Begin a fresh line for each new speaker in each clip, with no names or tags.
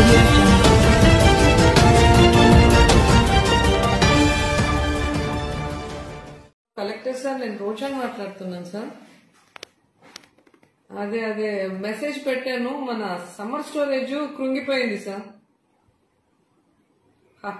audio jungle.
Collector sir నేను రోజాని మాట్లాడుతున్నాను sir అదే అదే మెసేజ్ పెట్టాను మన సమ్మర్ స్టోరేజ్ కృంగిపోయింది సార్ హ.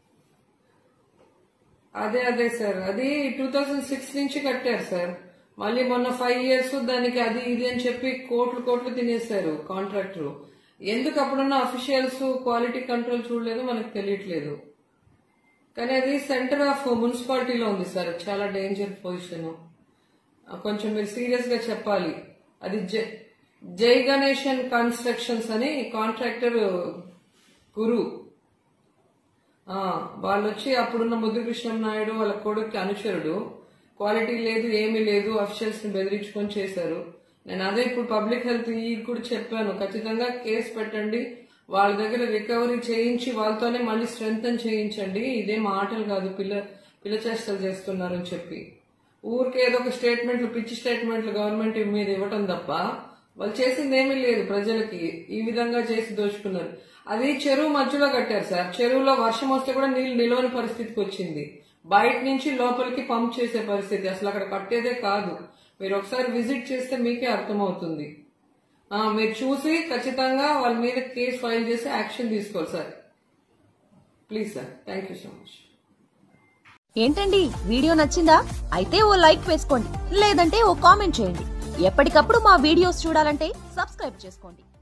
అదే అదే సార్ అది టూ థౌజండ్ సిక్స్ నుంచి కట్టారు సార్ మళ్ళీ మొన్న ఫైవ్ ఇయర్స్ దానికి అది ఇది అని చెప్పి కోట్లు కోట్లు తినేశారు కాంట్రాక్టర్ ఎందుకు అప్పుడున్న అఫీషియల్స్ క్వాలిటీ కంట్రోల్ చూడలేదు మనకు తెలియట్లేదు కానీ అది సెంటర్ ఆఫ్ మున్సిపాలిటీలో ఉంది సార్ చాలా డేంజర్ పొజిషన్ కొంచెం మీరు సీరియస్ గా చెప్పాలి అది జై- జై గణేషన్ కన్స్ట్రక్షన్స్ అని కాంట్రాక్టర్ గురు ఆ, వాళ్ళు వచ్చి అప్పుడున్న ముద్దుకృష్ణ నాయుడు వాళ్ళ కొడుకు అనుచరుడు క్వాలిటీ లేదు ఏమీ లేదు అఫీషియల్స్ ని బెదిరించుకొని చేశారు నేను అదే ఇప్పుడు పబ్లిక్ హెల్త్ ఈ కూడా చెప్పాను ఖచ్చితంగా కేసు పెట్టండి వాళ్ళ దగ్గర రికవరీ చేయించి వాళ్ళతోనే మళ్ళీ స్ట్రెంగ్ చేయించండి ఇదే మాటలు కాదు పిల్ల పిల్ల చేష్టలు చేస్తున్నారని చెప్పి ఊరికే ఏదో ఒక స్టేట్మెంట్లు పిచ్చి స్టేట్మెంట్లు గవర్నమెంట్ మీద ఇవ్వటం తప్ప వాళ్ళు చేసింది ఏమీ లేదు ప్రజలకి ఈ విధంగా చేసి దోచుకున్నారు అది చెరువు మధ్యలో కట్టారు సార్ చెరువులో వర్షం వస్తే కూడా నీళ్లు నిలవని పరిస్థితికి వచ్చింది బయట నుంచి లోపలికి పంప్ చేసే పరిస్థితి అసలు అక్కడ కట్టేదే కాదు మీరు ఒకసారి విజిట్ చేస్తే మీకే అర్థమవుతుంది ఆ, మీరు చూసి ఖచ్చితంగా వాళ్ళ మీద కేసు ఫైల్ చేసి యాక్షన్ తీసుకోవాలి sir please sir thank you so much
ఏంటండి వీడియో నచ్చిందా అయితే ఓ లైక్ వేసుకోండి లేదంటే ఓ కామెంట్ చేయండి ఎప్పటికప్పుడు మా వీడియోస్ చూడాలంటే సబ్స్క్రైబ్ చేసుకోండి